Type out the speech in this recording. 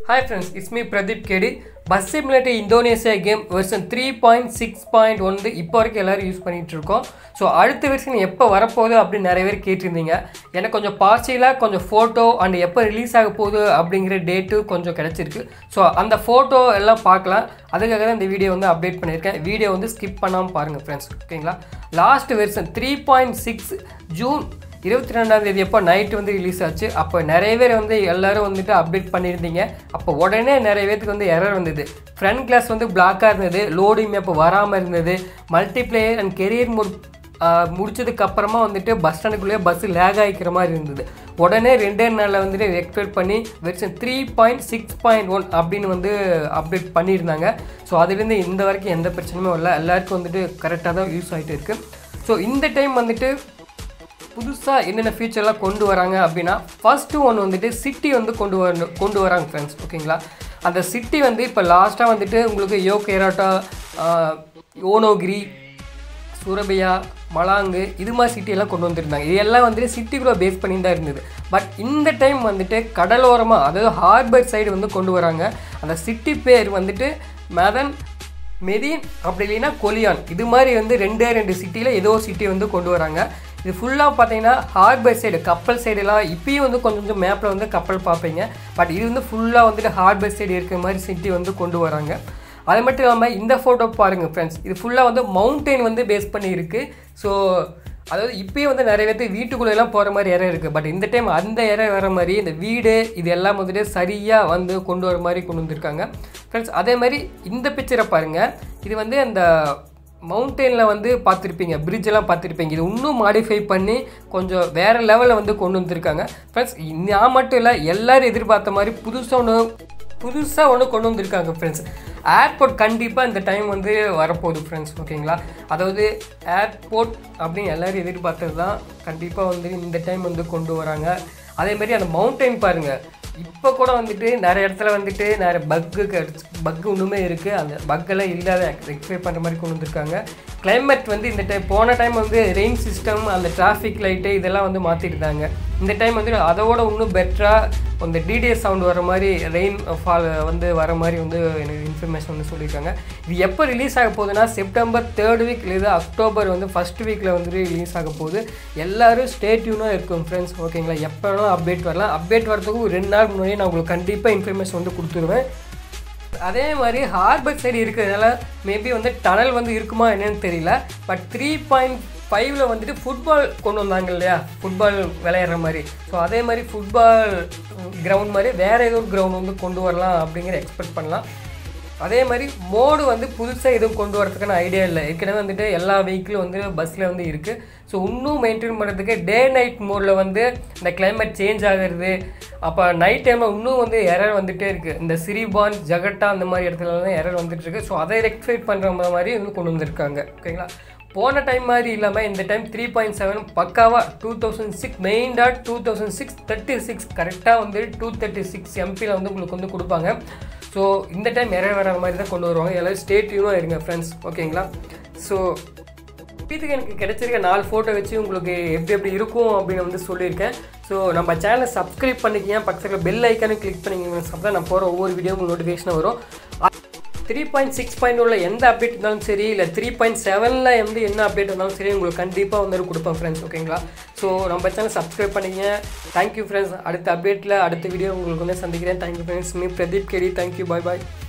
hi friends it's me Pradeep கேடி bus simulator Indonesia game version three point six point ஒன்று இப்போ வரைக்கும் எல்லோரும் யூஸ் பண்ணிகிட்டு இருக்கோம் ஸோ அடுத்த வெர்ஷன் எப்போ வரப்போகுது அப்படின்னு நிறைய பேர் கேட்டிருந்தீங்க எனக்கு கொஞ்சம் பார்சியலாக கொஞ்சம் ஃபோட்டோ அண்ட் எப்போ ரிலீஸ் ஆக போகுது அப்படிங்கிற டேட்டு கொஞ்சம் கிடச்சிருக்கு ஸோ அந்த ஃபோட்டோ எல்லாம் பார்க்கலாம் அதுக்காக தான் இந்த வீடியோ வந்து அப்டேட் பண்ணியிருக்கேன் வீடியோ வந்து ஸ்கிப் பண்ணாமல் பாருங்கள் ஃப்ரெண்ட்ஸ் ஓகேங்களா last version three point six June இருபத்தி ரெண்டாம் தேதி அப்போ நைட்டு வந்து ரிலீஸ் ஆச்சு அப்போ நிறைய பேர் வந்து எல்லாரும் வந்துட்டு அப்டேட் பண்ணியிருந்தீங்க அப்போ உடனே நிறைய பேருக்கு வந்து எரர் வந்தது ஃப்ரண்ட் கிளாஸ் வந்து பிளாக்காக இருந்தது லோடிங் அப்போ வராமல் இருந்தது மல்டிப்ளேயர் அண்ட் கெரியர் முடி முடிச்சதுக்கு அப்புறமா வந்துட்டு பஸ் ஸ்டாண்டுக்குள்ளேயே பஸ் லேக் ஆகிக்கிற மாதிரி இருந்தது உடனே ரெண்டே நாளில் வந்துட்டு எக்ஸ்பெக்ட் பண்ணி version three point six point one அப்படின்னு வந்து அப்டேட் பண்ணியிருந்தாங்க ஸோ அதுலேருந்து இந்த வரைக்கும் எந்த பிரச்சனையும் இல்லை எல்லாருக்கும் வந்துட்டு கரெக்டாக தான் யூஸ் ஆகிட்டு இருக்குது ஸோ இந்த டைம் வந்துட்டு புதுசாக என்னென்ன ஃபீச்சர்லாம் கொண்டு வராங்க அப்படின்னா ஃபஸ்ட்டு ஒன்று வந்துட்டு சிட்டி வந்து கொண்டு வர கொண்டு வராங்க ஃப்ரெண்ட்ஸ் ஓகேங்களா அந்த சிட்டி வந்து இப்போ லாஸ்ட்டாக வந்துட்டு உங்களுக்கு யோகேராட்டா ஓனோகிரி சுரபியா மலாங்கு இது மாதிரி சிட்டியெல்லாம் கொண்டு வந்திருந்தாங்க இது எல்லாம் வந்துட்டு சிட்டிக்குள்ளே பேஸ் பண்ணி தான் இருந்தது பட் இந்த டைம் வந்துட்டு கடலோரமாக அதாவது ஹார்பர் சைடு வந்து கொண்டு வராங்க அந்த சிட்டி பேர் வந்துட்டு மதன் மெதீன் அப்படி இல்லைன்னா கொலியான் இது மாதிரி வந்து ரெண்டே ரெண்டு சிட்டியில் ஏதோ சிட்டி வந்து கொண்டு வராங்க இது ஃபுல்லாக பார்த்தீங்கன்னா ஹார்பர் சைடு கப்பல் சைடெல்லாம் இப்பயும் வந்து கொஞ்சம் கொஞ்சம் மேப்பில் வந்து கப்பல் பார்ப்பீங்க பட் இது வந்து ஃபுல்லாக வந்துட்டு ஹார்பர் சைடு இருக்கிற மாதிரி சிட்டி வந்து கொண்டு வராங்க அது மட்டும் இல்லாமல் இந்த ஃபோட்டோ பாருங்கள் ஃப்ரெண்ட்ஸ் இது ஃபுல்லாக வந்து மவுண்டெயின் வந்து பேஸ் பண்ணி இருக்குது ஸோ அதாவது இப்போயும் வந்து நிறைய பேர்த்து வீட்டுக்குள்ளெல்லாம் போகிற மாதிரி இடம் இருக்குது பட் இந்த டைம் அந்த இடம் வர மாதிரி இந்த வீடு இது எல்லாம் வந்துட்டு சரியாக வந்து கொண்டு வர மாதிரி கொண்டு வந்திருக்காங்க ஃப்ரெண்ட்ஸ் அதே மாதிரி இந்த பிக்சரை பாருங்கள் இது வந்து அந்த மவுண்டெயினில் வந்து பார்த்துருப்பீங்க பிரிட்ஜெல்லாம் பார்த்துருப்பீங்க இது இன்னும் மாடிஃபை பண்ணி கொஞ்சம் வேறு லெவலில் வந்து கொண்டு வந்திருக்காங்க ஃப்ரெண்ட்ஸ் நான் மட்டும் இல்லை எல்லோரும் எதிர்பார்த்த மாதிரி புதுசாக ஒன்று புதுசாக ஒன்று கொண்டு வந்திருக்காங்க ஃப்ரெண்ட்ஸ் ஏர்போர்ட் கண்டிப்பாக இந்த டைம் வந்து வரப்போகுது ஃப்ரெண்ட்ஸ் ஓகேங்களா அதாவது ஏர்போர்ட் அப்படின்னு எல்லோரும் எதிர்பார்த்தது தான் கண்டிப்பாக வந்து இந்த டைம் வந்து கொண்டு வராங்க அதேமாரி அந்த மவுண்டெயின் பாருங்கள் இப்போ கூட வந்துட்டு நிறைய இடத்துல வந்துட்டு நிறைய பக்கு கிடச்சி பக்கு ஒன்றுமே இருக்குது அந்த பக்கெல்லாம் இல்லாத ரெக்டிஃபை பண்ணுற மாதிரி கொண்டு வந்திருக்காங்க கிளைமேட் வந்து இந்த டைம் போன டைம் வந்து ரெயின் சிஸ்டம் அந்த டிராஃபிக் லைட்டு இதெல்லாம் வந்து மாற்றிருந்தாங்க இந்த டைம் வந்து அதோட இன்னும் பெட்டராக அந்த டிடிஎஸ் சவுண்ட் வர மாதிரி ரெயின் ஃபால் வந்து வர மாதிரி வந்து எனக்கு இன்ஃபர்மேஷன் வந்து சொல்லியிருக்காங்க இது எப்போ ரிலீஸ் ஆக போகுதுன்னா செப்டம்பர் தேர்ட் வீக் இல்லை அக்டோபர் வந்து ஃபஸ்ட் வீக்கில் வந்து ரிலீஸ் ஆக போகுது எல்லோரும் ஸ்டேட்யூனாக இருக்கும் ஃப்ரெண்ட்ஸ் ஓகேங்களா எப்போ வேணாலும் அப்டேட் வரலாம் அப்டேட் வரதுக்கு ஒரு ரெண்டு நாள் முன்னாடியே நான் உங்களுக்கு கண்டிப்பாக இன்ஃபர்மேஷன் வந்து கொடுத்துருவேன் அதே மாதிரி ஹார்பர் சைடு இருக்கிறதுனால மேபி வந்து டனல் வந்து இருக்குமா என்னன்னு தெரியல பட் த்ரீ பாயிண்ட் ஃபைவ்ல வந்துட்டு ஃபுட்பால் கொண்டு வந்தாங்க இல்லையா ஃபுட்பால் விளையாடுற மாதிரி ஸோ அதே மாதிரி ஃபுட்பால் கிரவுண்ட் மாதிரி வேறு ஏதோ ஒரு கிரவுண்ட் வந்து கொண்டு வரலாம் அப்படிங்கிற எக்ஸ்பெக்ட் பண்ணலாம் அதே மாதிரி மோடு வந்து புதுசாக எதுவும் கொண்டு வரதுக்கான ஐடியா இல்லை ஏற்கனவே வந்துட்டு எல்லா வெஹிக்கிளும் வந்து பஸ்ஸில் வந்து இருக்குது ஸோ இன்னும் மெயின்டைன் பண்ணுறதுக்கு டே நைட் மோடில் வந்து இந்த கிளைமேட் சேஞ்ச் ஆகிறது அப்போ நைட் டைமில் இன்னும் வந்து எரர் வந்துகிட்டே இருக்குது இந்த சிரிபான் ஜகட்டா அந்த மாதிரி இடத்துலலாம் எரர் வந்துட்டு இருக்கு ஸோ அதை ரெக்டிஃபைட் பண்ணுற மாதிரி வந்து கொண்டு வந்திருக்காங்க ஓகேங்களா போன டைம் மாதிரி இல்லாமல் இந்த டைம் த்ரீ பாயிண்ட் செவன் பக்காவாக two thousand six main dot two thousand six thirty six கரெக்டாக வந்து டூ தேர்ட்டி சிக்ஸ் எம்பியில் வந்து உங்களுக்கு வந்து கொடுப்பாங்க ஸோ இந்த டைம் எரர் வர மாதிரி தான் கொண்டு வருவாங்க எல்லோரும் ஸ்டேட் யூனும் இருங்க ஃப்ரெண்ட்ஸ் ஓகேங்களா ஸோ இப்போதுக்கு எனக்கு கிடைச்சிருக்க நாலு ஃபோட்டோ வச்சு உங்களுக்கு எப்படி எப்படி இருக்கும் அப்படின்னு வந்து சொல்லியிருக்கேன் ஸோ நம்ம சேனலை சப்ஸ்கிரைப் பண்ணிக்கிங்க பக்கத்தில் பெல் ஐக்கானு கிளிக் பண்ணிக்கிங்க அப்போ நான் போகிற ஒவ்வொரு வீடியோ உங்களுக்கு நோட்டிஃபிகேஷன் வரும் த்ரீ பாயிண்ட் சிக்ஸ் பாயிண்ட் உள்ள எந்த அப்டேட் இருந்தாலும் சரி இல்லை த்ரீ பாயிண்ட் செவனில் வந்து என்ன அப்டேட் இருந்தாலும் சரி உங்களுக்கு கண்டிப்பாக வந்து கொடுப்பேன் ஃப்ரெண்ட்ஸ் ஓகேங்களா ஸோ நம்ம சேனல் சப்ஸ்கிரைப் பண்ணிங்க தேங்க்யூ ஃப்ரெண்ட்ஸ் அடுத்த அப்டேட்டில் அடுத்த வீடியோ உங்களுக்கு வந்து சந்திக்கிறேன் thank you friends me Pradeep KD thank you bye பாய்